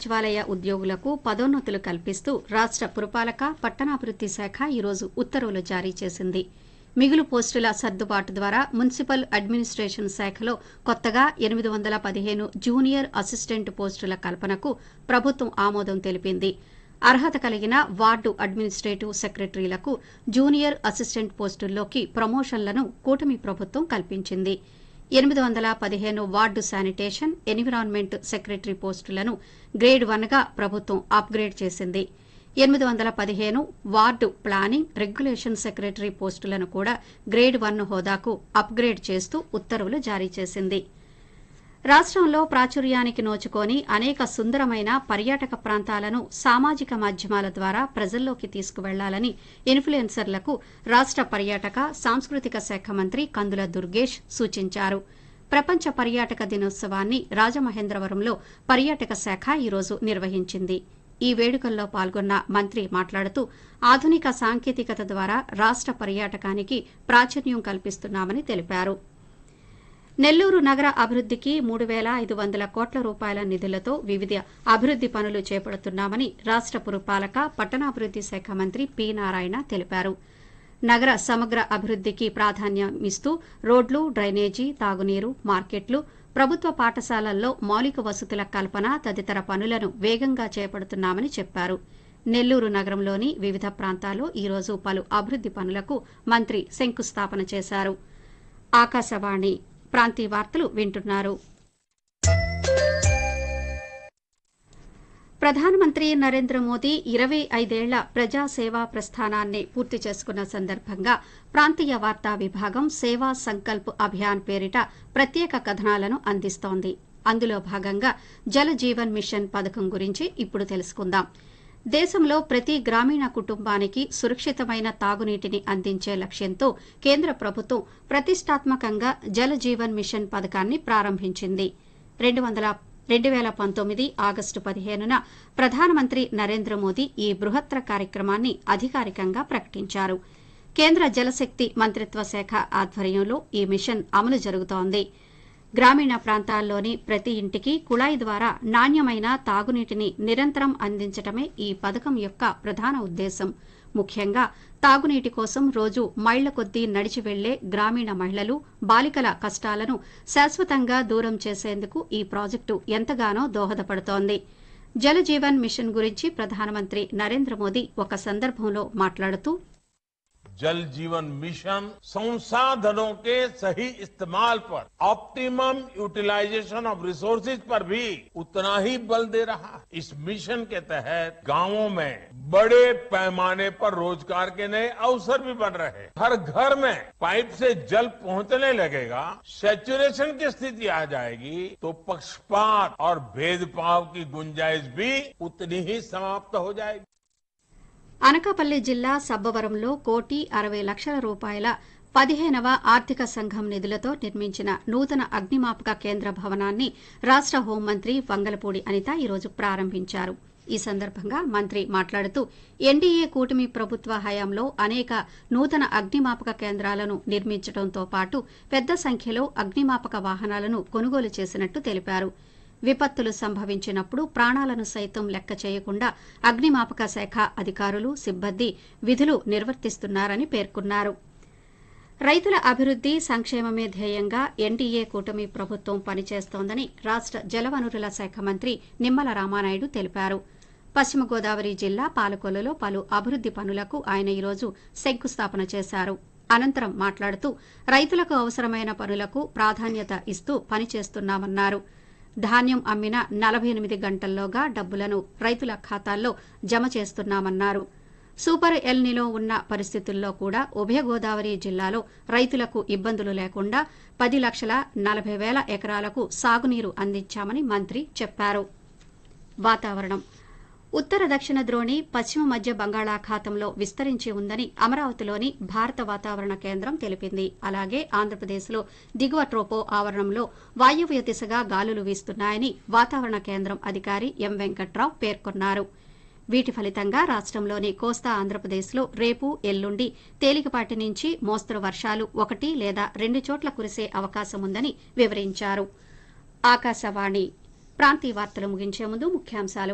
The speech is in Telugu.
సచివాలయ ఉద్యోగులకు పదోన్నతులు కల్పిస్తూ రాష్ట పురపాలక పట్టణాభివృద్ది శాఖ ఈరోజు ఉత్తర్వులు జారీ చేసింది మిగులు పోస్టుల సర్దుబాటు ద్వారా మున్సిపల్ అడ్మినిస్టేషన్ శాఖలో కొత్తగా ఎనిమిది వందల పదిహేను జూనియర్ అసిస్టెంట్ పోస్టుల కల్పనకు ప్రభుత్వం ఆమోదం తెలిపింది అర్హత కలిగిన వార్డు అడ్మినిస్టేటివ్ సెక్రటరీలకు జూనియర్ అసిస్టెంట్ పోస్టుల్లోకి ప్రమోషన్లను కూటమి ప్రభుత్వం కల్పించింది ఎనిమిది వందల పదిహేను వార్డు శానిటేషన్ ఎన్విరాన్మెంట్ సెక్రటరీ పోస్టులను గ్రేడ్ వన్గా ప్రభుత్వం అప్గ్రేడ్ చేసింది ఎనిమిది వందల పదిహేను వార్డు ప్లానింగ్ రెగ్యులేషన్ సెక్రటరీ పోస్టులను కూడా గ్రేడ్ వన్ హోదాకు అప్గ్రేడ్ చేస్తూ ఉత్తర్వులు జారీ చేసింది రాష్టంలో ప్రాచుర్యానికి నోచుకొని అనేక సుందరమైన పర్యాటక ప్రాంతాలను సామాజిక మాధ్యమాల ద్వారా ప్రజల్లోకి తీసుకువెళ్లాలని ఇన్ఫ్లుయెన్సర్లకు రాష్ట పర్యాటక సాంస్కృతిక శాఖ మంత్రి కందుల దుర్గేష్ సూచించారు ప్రపంచ పర్యాటక దినోత్సవాన్ని రాజమహేంద్రవరంలో పర్యాటక శాఖ ఈరోజు నిర్వహించింది ఈ వేడుకల్లో పాల్గొన్న మంత్రి మాట్లాడుతూ ఆధునిక సాంకేతికత ద్వారా రాష్ట పర్యాటకానికి ప్రాచుర్యం కల్పిస్తున్నామని తెలిపారు నెల్లూరు నగర అభివృద్దికి మూడు వేల ఐదు వందల కోట్ల రూపాయల నిధులతో వివిధ అభివృద్ది పనులు చేపడుతున్నామని రాష్ట పురపాలక పట్టణాభివృద్ది శాఖ మంత్రి పి నారాయణ తెలిపారు నగర సమగ్ర అభివృద్దికి ప్రాధాన్యమిస్తూ రోడ్లు డ్రైనేజీ తాగునీరు మార్కెట్లు ప్రభుత్వ పాఠశాలల్లో మౌలిక వసతుల కల్పన తదితర పనులను వేగంగా చేపడుతున్నామని చెప్పారు నెల్లూరు నగరంలోని వివిధ ప్రాంతాల్లో ఈరోజు పలు అభివృద్ది పనులకు మంత్రి శంకుస్థాపన చేశారు ఆకాశవాణి ప్రాంతీయ వార్తలు వింటున్నారు ప్రధానమంత్రి నరేంద్ర మోదీ ఇరవై ఐదేళ్ల ప్రజాసేవా ప్రస్థానాన్ని పూర్తి చేసుకున్న సందర్భంగా ప్రాంతీయ వార్తా విభాగం సేవా సంకల్ప్ అభియాన్ పేరిట ప్రత్యేక కథనాలను అందిస్తోంది అందులో భాగంగా జల జీవన్ మిషన్ పథకం గురించి ఇప్పుడు తెలుసుకుందాం దేశంలో ప్రతి గ్రామీణ కుటుంబానికి సురక్షితమైన తాగునీటిని అందించే లక్ష్యంతో కేంద్ర ప్రభుత్వం ప్రతిష్టాత్మకంగా జల జీవన్ మిషన్ పథకాన్ని ప్రారంభించింది రెండు వందల రెండు వేల పంతొమ్మిది ఆగస్టు పదిహేనున ప్రధానమంత్రి నరేంద్ర మోదీ ఈ బృహత్తర కార్యక్రమాన్ని అధికారికంగా ప్రకటించారు కేంద్ర జలశక్తి మంత్రిత్వ శాఖ ఆధ్వర్యంలో ఈ మిషన్ అమలు జరుగుతోంది గ్రామీణ ప్రాంతాల్లోని ప్రతి ఇంటికి కుళాయి ద్వారా నాణ్యమైన తాగునీటిని నిరంతరం అందించటమే ఈ పథకం యొక్క ప్రధాన ఉద్దేశం ముఖ్యంగా తాగునీటి కోసం రోజు మైళ్ల కొద్దీ నడిచి వెళ్లే గ్రామీణ మహిళలు బాలికల కష్టాలను శాశ్వతంగా దూరం చేసేందుకు ఈ ప్రాజెక్టు ఎంతగానో దోహదపడుతోంది జల జీవన్ మిషన్ గురించి ప్రధానమంత్రి నరేంద్ర మోదీ ఒక సందర్భంలో మాట్లాడుతూ जल जीवन मिशन संसाधनों के सही इस्तेमाल पर ऑप्टिमम यूटिलाइजेशन ऑफ रिसोर्सेज पर भी उतना ही बल दे रहा है इस मिशन के तहत गांवों में बड़े पैमाने पर रोजगार के नए अवसर भी बन रहे हैं हर घर में पाइप से जल पहुंचने लगेगा सेचुरेशन की स्थिति आ जाएगी तो पक्षपात और भेदभाव की गुंजाइश भी उतनी ही समाप्त हो जाएगी అనకాపల్లి జిల్లా సబ్బవరంలో కోటి అరవై లక్షల రూపాయల పదిహేనవ ఆర్థిక సంఘం నిధులతో నిర్మించిన నూతన అగ్నిమాపక కేంద్ర భవనాన్ని రాష్ట హోంమంత్రి వంగలపూడి అనిత ఈరోజు ప్రారంభించారు ఈ సందర్భంగా మంత్రి మాట్లాడుతూ ఎన్డీఏ కూటమి ప్రభుత్వ హయాంలో అనేక నూతన అగ్నిమాపక కేంద్రాలను నిర్మించడంతో పాటు పెద్ద సంఖ్యలో అగ్నిమాపక వాహనాలను కొనుగోలు చేసినట్టు తెలిపారు విపత్తులు సంభవించినప్పుడు ప్రాణాలను సైతం లెక్క చేయకుండా అగ్నిమాపక శాఖ అధికారులు సిబ్బంది విధులు నిర్వర్తిస్తున్నారని పేర్కొన్నారు రైతుల అభివృద్ది సంక్షేమమే ధ్యేయంగా ఎన్డీఏ కూటమి ప్రభుత్వం పనిచేస్తోందని రాష్ట జలవనరుల శాఖ మంత్రి నిమ్మల రామానాయుడు తెలిపారు పశ్చిమ గోదావరి జిల్లా పాలకొల్లులో పలు అభివృద్ది పనులకు ఆయన ఈరోజు శంకుస్థాపన చేశారు అనంతరం మాట్లాడుతూ రైతులకు అవసరమైన పనులకు ప్రాధాన్యత ఇస్తూ పనిచేస్తున్నామన్నారు ధాన్యం అమ్మిన నలభై ఎనిమిది గంటల్లోగా డబ్బులను రైతుల ఖాతాల్లో జమ చేస్తున్నామన్నారు సూపర్ ఎల్నిలో ఉన్న పరిస్థితుల్లో కూడా ఉభయ గోదావరి జిల్లాలో రైతులకు ఇబ్బందులు లేకుండా పది లక్షల నలభై వేల ఎకరాలకు సాగునీరు అందించామని మంత్రి చెప్పారు వాతావరణం ఉత్తర దక్షిణ ద్రోణి పశ్చిమ మధ్య బంగాళాఖాతంలో విస్తరించి ఉందని అమరావతిలోని భారత వాతావరణ కేంద్రం తెలిపింది అలాగే ఆంధ్రప్రదేశ్లో దిగువ ట్రోపో ఆవరణంలో వాయువ్య దిశగా గాలులు వీస్తున్నాయని వాతావరణ కేంద్రం అధికారి ఎం వెంకట్రావు పేర్కొన్నారు వీటి ఫలితంగా రాష్టంలోని కోస్తా ఆంధ్రప్రదేశ్లో రేపు ఎల్లుండి తేలికపాటి నుంచి మోస్తరు వర్షాలు ఒకటి లేదా రెండు చోట్ల కురిసే అవకాశం ఉందని వివరించారు ఆకాశవాణి ప్రాంతీయ వార్తలు ముగించే ముందు ముఖ్యాంశాలు